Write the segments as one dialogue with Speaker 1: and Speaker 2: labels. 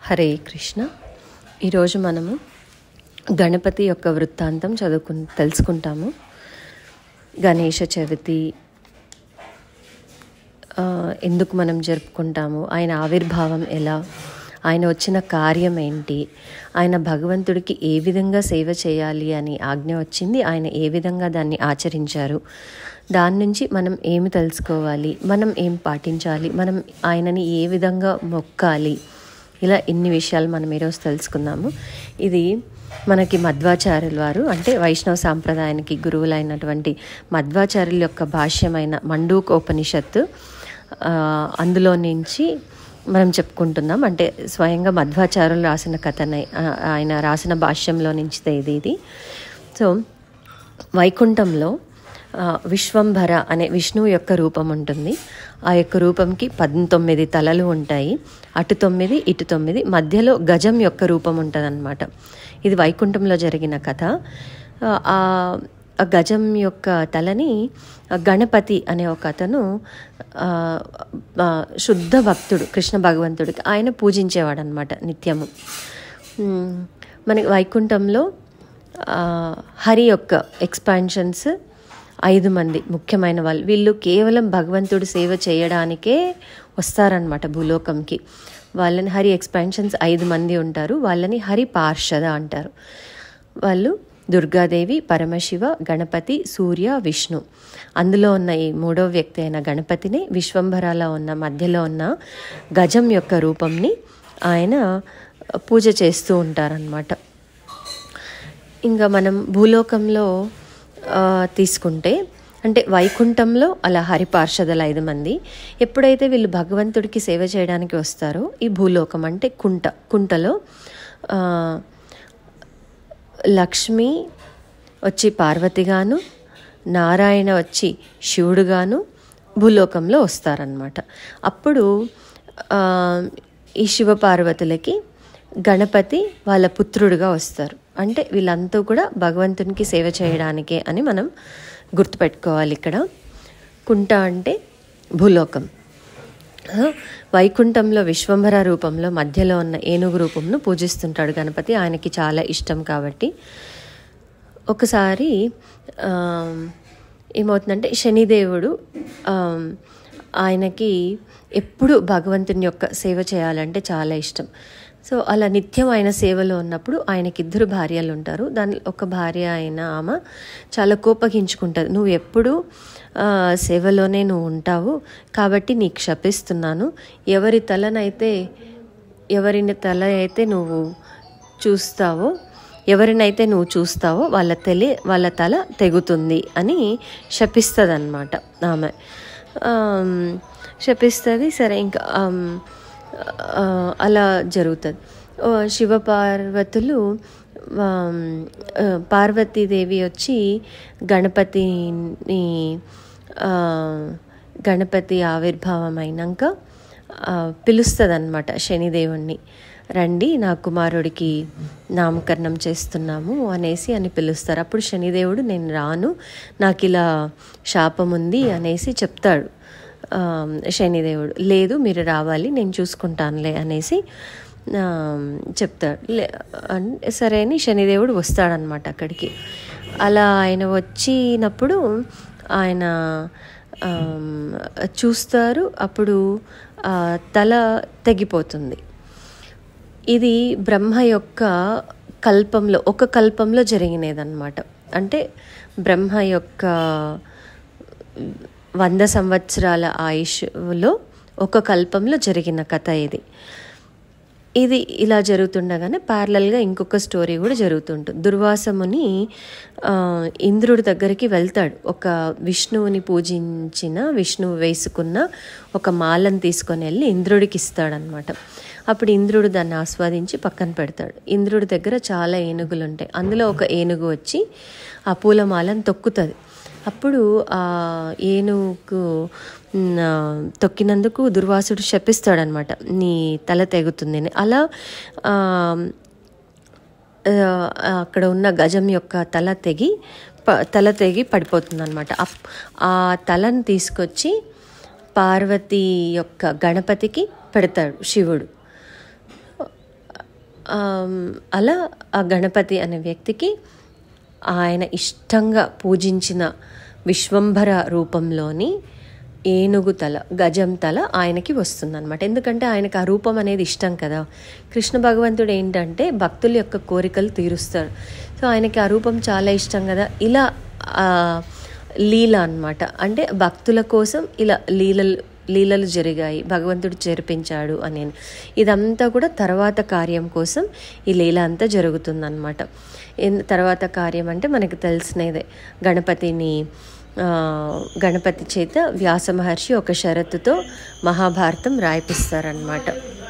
Speaker 1: హరే కృష్ణ ఈరోజు మనము గణపతి యొక్క వృత్తాంతం చదువుకు తెలుసుకుంటాము గణేష చవితి ఆ, ఎందుకు మనం జరుపుకుంటాము ఆయన ఆవిర్భావం ఎలా ఆయన వచ్చిన కార్యం ఏంటి ఆయన భగవంతుడికి ఏ విధంగా సేవ చేయాలి అని ఆజ్ఞ వచ్చింది ఆయన ఏ విధంగా దాన్ని ఆచరించారు దాని నుంచి మనం ఏమి తెలుసుకోవాలి మనం ఏం పాటించాలి మనం ఆయనని ఏ విధంగా మొక్కాలి ఇలా ఇన్ని విషయాలు మనం ఈరోజు తెలుసుకుందాము ఇది మనకి మధ్వాచార్యుల వారు అంటే వైష్ణవ సాంప్రదాయానికి గురువులైనటువంటి మధ్వాచార్యుల యొక్క భాష్యమైన మండూకోపనిషత్తు ఆ, అందులో నుంచి మనం చెప్పుకుంటున్నాం అంటే స్వయంగా మధ్వాచార్యులు రాసిన కథనే ఆ, ఆయన రాసిన భాష్యంలో నుంచి ఇది ఇది సో వైకుంఠంలో ఆ, విశ్వంభర అనే విష్ణువు యొక్క రూపం ఉంటుంది ఆ యొక్క రూపంకి పంతొమ్మిది తలలు ఉంటాయి అటు తొమ్మిది ఇటు తొమ్మిది మధ్యలో గజం యొక్క రూపం ఉంటుంది ఇది వైకుంఠంలో జరిగిన కథ ఆ, ఆ ఆ గజం యొక్క తలని ఆ గణపతి అనే ఒక అతను ఆ, ఆ, శుద్ధ భక్తుడు కృష్ణ భగవంతుడికి ఆయన పూజించేవాడు అనమాట నిత్యము మ్, మనకి వైకుంఠంలో ఆ, హరి యొక్క ఎక్స్పాన్షన్స్ ఐదు మంది ముఖ్యమైన వాళ్ళు వీళ్ళు కేవలం భగవంతుడి సేవ చేయడానికే వస్తారనమాట భూలోకంకి వాళ్ళని హరి ఎక్స్పాన్షన్స్ ఐదు మంది ఉంటారు వాళ్ళని హరి పార్షద అంటారు వాళ్ళు దుర్గాదేవి పరమశివ గణపతి సూర్య విష్ణు అందులో ఉన్న ఈ మూడవ వ్యక్తి అయిన గణపతిని విశ్వంభరాలో ఉన్న మధ్యలో ఉన్న గజం యొక్క రూపంని ఆయన పూజ చేస్తూ ఉంటారనమాట ఇంకా మనం భూలోకంలో ఆ, తీసుకుంటే అంటే వైకుంఠంలో అలా హరిపార్షదల ఐదు మంది ఎప్పుడైతే వీళ్ళు భగవంతుడికి సేవ చేయడానికి వస్తారో ఈ భూలోకం అంటే కుంట కుంటలో ఆ, లక్ష్మి వచ్చి పార్వతిగాను నారాయణ వచ్చి శివుడుగాను భూలోకంలో వస్తారనమాట అప్పుడు ఆ, ఈ శివపార్వతులకి గణపతి వాళ్ళ పుత్రుడుగా వస్తారు అంటే వీళ్ళంతా కూడా భగవంతునికి సేవ చేయడానికే అని మనం గుర్తుపెట్టుకోవాలి ఇక్కడ కుంట అంటే భూలోకం ఆ, వైకుంఠంలో విశ్వంభర రూపంలో మధ్యలో ఉన్న ఏనుగు రూపంను పూజిస్తుంటాడు గణపతి ఆయనకి చాలా ఇష్టం కాబట్టి ఒకసారి ఆ, ఏమవుతుందంటే శనిదేవుడు ఆ, ఆయనకి ఎప్పుడు భగవంతుని యొక్క సేవ చేయాలంటే చాలా ఇష్టం సో అలా నిత్యం ఆయన సేవలో ఉన్నప్పుడు ఆయనకి ఇద్దరు భార్యలు ఉంటారు దాని ఒక భార్య అయిన ఆమె చాలా కోపగించుకుంటుంది నువ్వు ఎప్పుడు ఆ, సేవలోనే నువ్వు ఉంటావు కాబట్టి నీకు శపిస్తున్నాను ఎవరి తలనైతే ఎవరిని తల అయితే నువ్వు చూస్తావో ఎవరినైతే నువ్వు చూస్తావో వాళ్ళ తెలి వాళ్ళ తల తెగుతుంది అని శపిస్తుంది అనమాట ఆమె ఆమ్, శపిస్తుంది సరే ఇంకా ఆమ్, ఆ, అలా జరుగుతుంది ఓ, శివపార్వతులు ఆమ్, ఆ, పార్వతీదేవి వచ్చి గణపతిని ఆ, గణపతి ఆవిర్భావం అయినాక పిలుస్తుంది అనమాట శనిదేవుణ్ణి రండి నా కుమారుడికి నామకరణం చేస్తున్నాము అనేసి అని పిలుస్తారు అప్పుడు శనిదేవుడు నేను రాను నాకు ఇలా శాపం ఉంది అనేసి చెప్తాడు ఆ, శనిదేవుడు లేదు మీరు రావాలి నేను చూసుకుంటానులే అనేసి ఆ, చెప్తాడు లే అన్- సరే అని శనిదేవుడు వస్తాడనమాట అక్కడికి అలా ఆయన వచ్చినప్పుడు ఆయన ఆమ్, చూస్తారు అప్పుడు ఆ, తల తెగిపోతుంది ఇది బ్రహ్మ యొక్క కల్పంలో ఒక కల్పంలో జరిగినదన్నమాట అంటే బ్రహ్మ యొక్క వంద సంవత్సరాల ఆయుష్లో ఒక కల్పంలో జరిగిన కథ ఇది ఇది ఇలా జరుగుతుండగానే ప్యారలల్గా ఇంకొక స్టోరీ కూడా జరుగుతుంటుంది దుర్వాసముని ఆ, ఇంద్రుడి దగ్గరికి వెళ్తాడు ఒక విష్ణువుని పూజించిన విష్ణువు వేసుకున్న ఒక మాలను తీసుకొని వెళ్ళి ఇంద్రుడికి ఇస్తాడనమాట అప్పుడు ఇంద్రుడు దాన్ని ఆస్వాదించి పక్కన పెడతాడు ఇంద్రుడి దగ్గర చాలా ఏనుగులు ఉంటాయి అందులో ఒక ఏనుగు వచ్చి ఆ పూలమాలను తొక్కుతుంది అప్పుడు ఆ ఏనుగు మ్, ఆ, తొక్కినందుకు దుర్వాసుడు శపిస్తాడనమాట నీ తల తెగుతుంది అని అలా ఆ, ఆ, అక్కడ ఉన్న గజం యొక్క తల తెగి ప- తల తెగి పడిపోతుంది అనమాట ఆ తలను తీసుకొచ్చి పార్వతి యొక్క గణపతికి పెడతాడు శివుడు ఆమ్, అలా ఆ గణపతి అనే వ్యక్తికి ఆయన ఇష్టంగా పూజించిన విశ్వంభర రూపంలోని ఏనుగు తల గజం తల ఆయనకి వస్తుందన్నమాట ఎందుకంటే ఆయనకు ఆ రూపం అనేది ఇష్టం కదా కృష్ణ భగవంతుడు ఏంటంటే భక్తుల యొక్క కోరికలు తీరుస్తాడు సో ఆయనకి ఆ రూపం చాలా ఇష్టం కదా ఇలా ఆ, లీల అన్నమాట అంటే భక్తుల కోసం ఇలా లీలలు లీలలు జరిగాయి భగవంతుడు చేర్పించాడు అని ఇదంతా కూడా తర్వాత కార్యం కోసం ఈ లీల అంతా జరుగుతుందన్నమాట ఎన్- తర్వాత కార్యం అంటే మనకు తెలిసినదే గణపతిని ఆ, గణపతి చేత వ్యాస మహర్షి ఒక షరతుతో మహాభారతం రాయిపిస్తారనమాట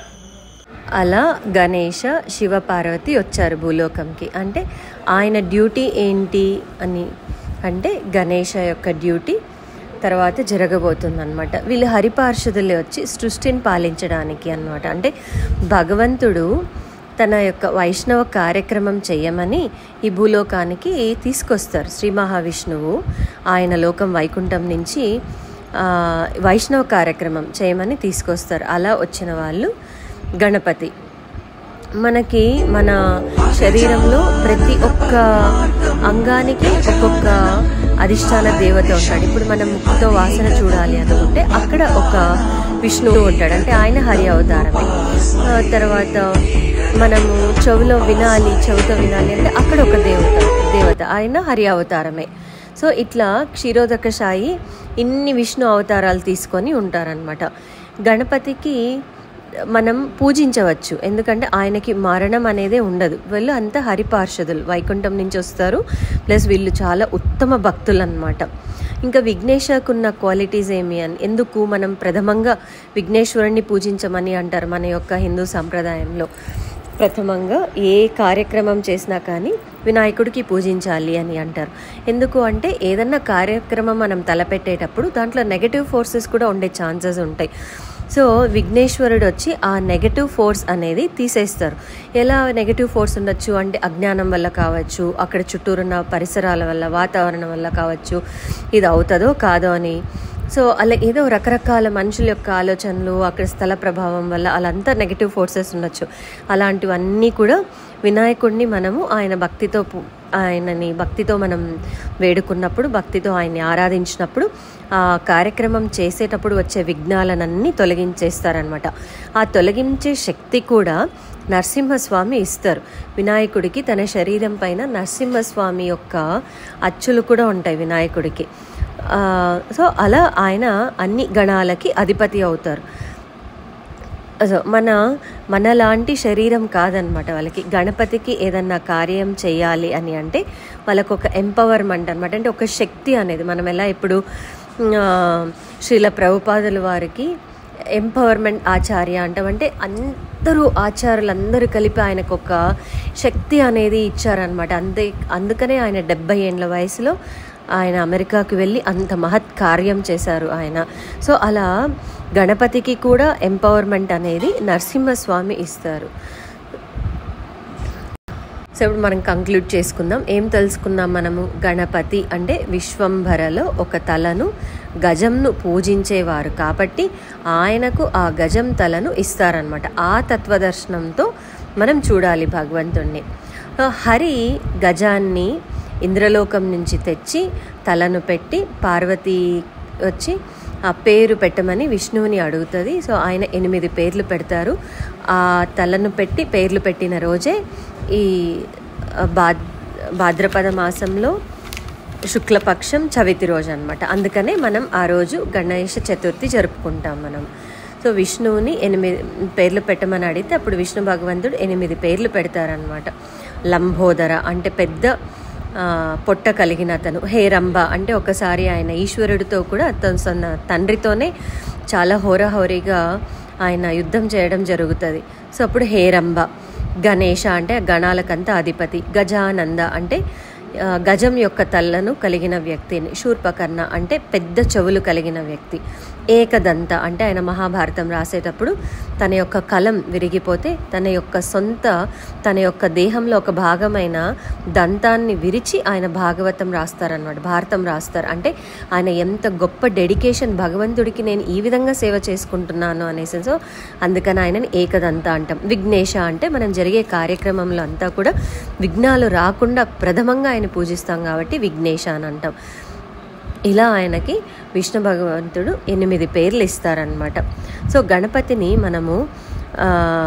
Speaker 1: అలా గణేష శివపార్వతి వచ్చారు భూలోకంకి అంటే ఆయన డ్యూటీ ఏంటి అని అంటే గణేష యొక్క డ్యూటీ తర్వాత జరగబోతుందన్నమాట వీళ్ళు హరిపార్షదులే వచ్చి సృష్టిని పాలించడానికి అన్నమాట అంటే భగవంతుడు తన యొక్క వైష్ణవ కార్యక్రమం చేయమని ఈ భూలోకానికి తీసుకొస్తారు శ్రీ మహావిష్ణువు ఆయన లోకం వైకుంఠం నుంచి ఆ, వైష్ణవ కార్యక్రమం చేయమని తీసుకొస్తారు అలా వచ్చిన వాళ్ళు గణపతి మనకి మన శరీరంలో ప్రతి ఒక్క అంగానికి ఒక్కొక్క అధిష్టాన దేవత ఉంటాడు ఇప్పుడు మనం ముక్కుతో వాసన చూడాలి అనుకుంటే అక్కడ ఒక విష్ణువు ఉంటాడు అంటే ఆయన హరి అవతారమే ఆ తర్వాత మనము చెవిలో వినాలి చెవితో వినాలి అంటే అక్కడ ఒక దేవత దేవత ఆయన హరి అవతారమే సో ఇట్లా క్షీరోదక సాయి ఇన్ని విష్ణు అవతారాలు తీసుకొని ఉంటారనమాట గణపతికి మనం పూజించవచ్చు ఎందుకంటే ఆయనకి మరణం అనేదే ఉండదు వీళ్ళు అంతా హరిపార్షదులు వైకుంఠం నుంచి వస్తారు ప్లస్ వీళ్ళు చాలా ఉత్తమ భక్తులు అనమాట ఇంకా విఘ్నేశ్వరుకున్న క్వాలిటీస్ ఏమి అని ఎందుకు మనం ప్రథమంగా విఘ్నేశ్వరుణ్ణి పూజించమని అంటారు మన యొక్క హిందూ సంప్రదాయంలో ప్రథమంగా ఏ కార్యక్రమం చేసినా కానీ వినాయకుడికి పూజించాలి అని అంటారు ఎందుకు అంటే ఏదన్నా కార్యక్రమం మనం తలపెట్టేటప్పుడు దాంట్లో నెగటివ్ ఫోర్సెస్ కూడా ఉండే ఛాన్సెస్ ఉంటాయి సో విఘ్నేశ్వరుడు వచ్చి ఆ నెగటివ్ ఫోర్స్ అనేది తీసేస్తారు ఎలా నెగటివ్ ఫోర్స్ ఉండొచ్చు అంటే అజ్ఞానం వల్ల కావచ్చు అక్కడ చుట్టూరున్న పరిసరాల వల్ల వాతావరణం వల్ల కావచ్చు ఇది అవుతుందో కాదో అని సో అలా ఏదో రకరకాల మనుషుల యొక్క ఆలోచనలు అక్కడ స్థల ప్రభావం వల్ల అలంతా నెగిటివ్ ఫోర్సెస్ ఉండొచ్చు అలాంటివన్నీ కూడా వినాయకుడిని మనము ఆయన భక్తితో పు- ఆయనని భక్తితో మనం వేడుకున్నప్పుడు భక్తితో ఆయన్ని ఆరాధించినప్పుడు ఆ కార్యక్రమం చేసేటప్పుడు వచ్చే విఘ్నాలనన్నీ తొలగించేస్తారనమాట ఆ తొలగించే శక్తి కూడా నరసింహస్వామి ఇస్తారు వినాయకుడికి తన శరీరం పైన నరసింహస్వామి యొక్క అచ్చులు కూడా ఉంటాయి వినాయకుడికి ఆ, సో అలా ఆయన అన్ని గణాలకి అధిపతి అవుతారు సో మన మనలాంటి శరీరం కాదనమాట వాళ్ళకి గణపతికి ఏదన్నా కార్యం చేయాలి అని అంటే వాళ్ళకు ఒక ఎంపవర్మెంట్ అనమాట అంటే ఒక శక్తి అనేది మనం ఎలా ఇప్పుడు ఆ, శ్రీల ప్రభుపాదుల వారికి ఎంపవర్మెంట్ ఆచార్య అంటామంటే అందరూ ఆచార్యులు అందరూ కలిపి ఆయనకు ఒక శక్తి అనేది ఇచ్చారనమాట అంతే అందుకనే ఆయన డెబ్బై ఏండ్ల వయసులో ఆయన అమెరికాకు వెళ్ళి అంత మహత్ కార్యం చేశారు ఆయన సో అలా గణపతికి కూడా ఎంపవర్మెంట్ అనేది నరసింహస్వామి ఇస్తారు సో ఇప్పుడు మనం కంక్లూడ్ చేసుకుందాం ఏం తెలుసుకున్నాం మనము గణపతి అంటే విశ్వంభరలో ఒక తలను గజంను పూజించేవారు కాబట్టి ఆయనకు ఆ గజం తలను ఇస్తారనమాట ఆ తత్వదర్శనంతో మనం చూడాలి భగవంతుణ్ణి ఆ, హరి గజాన్ని ఇంద్రలోకం నుంచి తెచ్చి తలను పెట్టి పార్వతి వచ్చి ఆ పేరు పెట్టమని విష్ణువుని అడుగుతుంది సో ఆయన ఎనిమిది పేర్లు పెడతారు ఆ తలను పెట్టి పేర్లు పెట్టిన రోజే ఈ భాద్ భాద్రపద మాసంలో శుక్లపక్షం చవితి రోజు అనమాట అందుకనే మనం ఆ రోజు గణేష చతుర్థి జరుపుకుంటాం మనం సో విష్ణువుని ఎనిమిది పేర్లు పెట్టమని అడిగితే అప్పుడు విష్ణు భగవంతుడు ఎనిమిది పేర్లు పెడతారనమాట లంబోదర అంటే పెద్ద ఆ, పొట్ట కలిగిన అతను హేరంబ అంటే ఒకసారి ఆయన ఈశ్వరుడితో కూడా అతను సొన్న తండ్రితోనే చాలా హోరాహోరీగా ఆయన యుద్ధం చేయడం జరుగుతుంది సో అప్పుడు హేరంబ గణేష అంటే గణాలకంతా అధిపతి గజానంద అంటే ఆ, గజం యొక్క తలను కలిగిన వ్యక్తిని శూర్పకర్ణ అంటే పెద్ద చెవులు కలిగిన వ్యక్తి ఏకదంత అంటే ఆయన మహాభారతం రాసేటప్పుడు తన యొక్క కలం విరిగిపోతే తన యొక్క సొంత తన యొక్క దేహంలో ఒక భాగమైన దంతాన్ని విరిచి ఆయన భాగవతం రాస్తారనమాట భారతం రాస్తారు అంటే ఆయన ఎంత గొప్ప డెడికేషన్ భగవంతుడికి నేను ఈ విధంగా సేవ చేసుకుంటున్నాను అనేసి సో అందుకని ఆయనని ఏకదంత అంటాం విఘ్నేశ అంటే మనం జరిగే కార్యక్రమంలో అంతా కూడా విఘ్నాలు రాకుండా ప్రథమంగా ఆయన పూజిస్తాం కాబట్టి విఘ్నేశ అని అంటాం ఇలా ఆయనకి విష్ణు భగవంతుడు ఎనిమిది పేర్లు ఇస్తారనమాట సో గణపతిని మనము ఆ,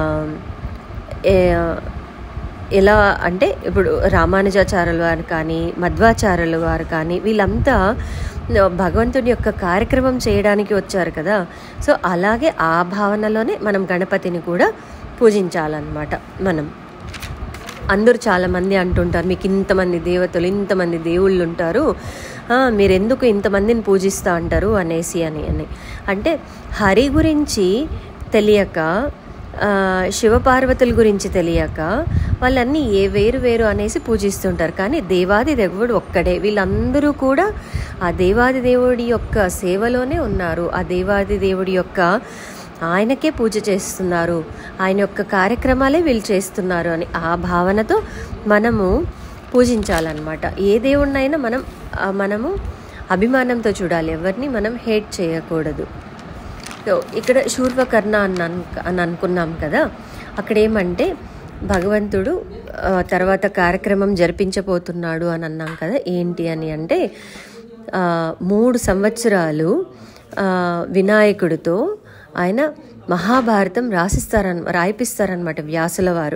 Speaker 1: ఏ- ఎలా అంటే ఇప్పుడు రామానుజాచార్యుల వారు కానీ మధ్వాచార్యుల వారు కానీ వీళ్ళంతా భగవంతుని యొక్క కార్యక్రమం చేయడానికి వచ్చారు కదా సో అలాగే ఆ భావనలోనే మనం గణపతిని కూడా పూజించాలన్నమాట మనం అందరూ చాలామంది అంటుంటారు మీకు ఇంతమంది దేవతలు ఇంతమంది దేవుళ్ళు ఉంటారు ఆ, మీరు ఎందుకు ఇంతమందిని పూజిస్తూ అంటారు అనేసి అని అని అంటే హరి గురించి తెలియక ఆ, శివపార్వతుల గురించి తెలియక వాళ్ళన్నీ ఏ వేరు వేరు అనేసి పూజిస్తుంటారు కానీ దేవాది దేవుడు ఒక్కడే వీళ్ళందరూ కూడా ఆ దేవాది దేవుడి యొక్క సేవలోనే ఉన్నారు ఆ దేవాది దేవుడి యొక్క ఆయనకే పూజ చేస్తున్నారు ఆయన యొక్క కార్యక్రమాలే వీళ్ళు చేస్తున్నారు అని ఆ భావనతో మనము పూజించాలన్నమాట ఏ దేవుడినైనా మనం ఆ, మనము అభిమానంతో చూడాలి ఎవరిని మనం హేట్ చేయకూడదు సో ఇక్కడ శూర్వకర్ణ అని అన్- అని అనుకున్నాం కదా అక్కడ ఏమంటే భగవంతుడు ఆ, తర్వాత కార్యక్రమం జరిపించబోతున్నాడు అని అన్నాం కదా ఏంటి అని అంటే ఆ, మూడు సంవత్సరాలు ఆ, వినాయకుడితో ఆయన మహాభారతం రాసిస్తారన్ రాయిపిస్తారనమాట వ్యాసుల వారు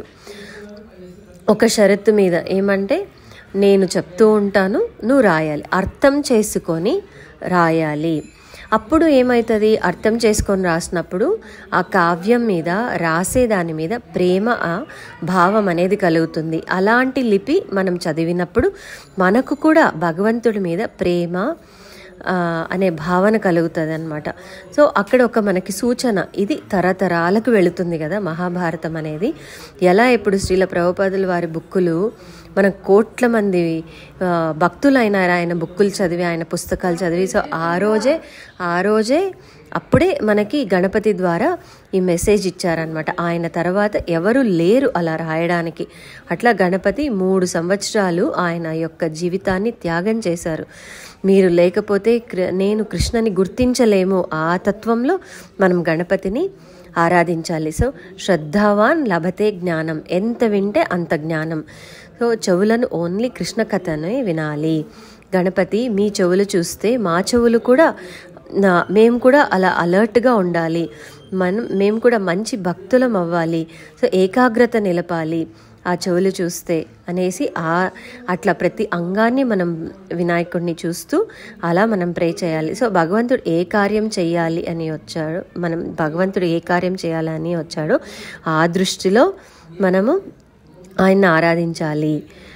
Speaker 1: ఒక షరతు మీద ఏమంటే నేను చెప్తూ ఉంటాను నువ్వు రాయాలి అర్థం చేసుకొని రాయాలి అప్పుడు ఏమవుతుంది అర్థం చేసుకొని రాసినప్పుడు ఆ కావ్యం మీద రాసే దాని మీద ప్రేమ ఆ భావం అనేది కలుగుతుంది అలాంటి లిపి మనం చదివినప్పుడు మనకు కూడా భగవంతుడి మీద ప్రేమ ఆ, అనే భావన కలుగుతుంది అనమాట సో అక్కడ ఒక మనకి సూచన ఇది తరతరాలకు వెళుతుంది కదా మహాభారతం అనేది ఎలా ఇప్పుడు శ్రీల ప్రభుపాదుల వారి బుక్కులు మన కోట్ల మంది ఆ, భక్తులైన ఆయన బుక్కులు చదివి ఆయన పుస్తకాలు చదివి సో ఆ రోజే ఆ రోజే అప్పుడే మనకి గణపతి ద్వారా ఈ మెసేజ్ ఇచ్చారనమాట ఆయన తర్వాత ఎవరు లేరు అలా రాయడానికి అట్లా గణపతి మూడు సంవత్సరాలు ఆయన యొక్క జీవితాన్ని త్యాగం చేశారు మీరు లేకపోతే కృ- నేను కృష్ణని గుర్తించలేము ఆ తత్వంలో మనం గణపతిని ఆరాధించాలి సో శ్రద్ధావాన్ లభతే జ్ఞానం ఎంత వింటే అంత జ్ఞానం సో చెవులను ఓన్లీ కృష్ణ కథనే వినాలి గణపతి మీ చెవులు చూస్తే మా చెవులు కూడా నా మేము కూడా అలా అలర్ట్గా ఉండాలి మనం మేము కూడా మంచి భక్తులం అవ్వాలి సో ఏకాగ్రత నిలపాలి ఆ చెవులు చూస్తే అనేసి ఆ అట్లా ప్రతి అంగాన్ని మనం వినాయకుడిని చూస్తూ అలా మనం ప్రే చేయాలి సో భగవంతుడు ఏ కార్యం చేయాలి అని వచ్చాడు మనం భగవంతుడు ఏ కార్యం చేయాలని వచ్చాడో ఆ దృష్టిలో మనము ఆయన్ని ఆరాధించాలి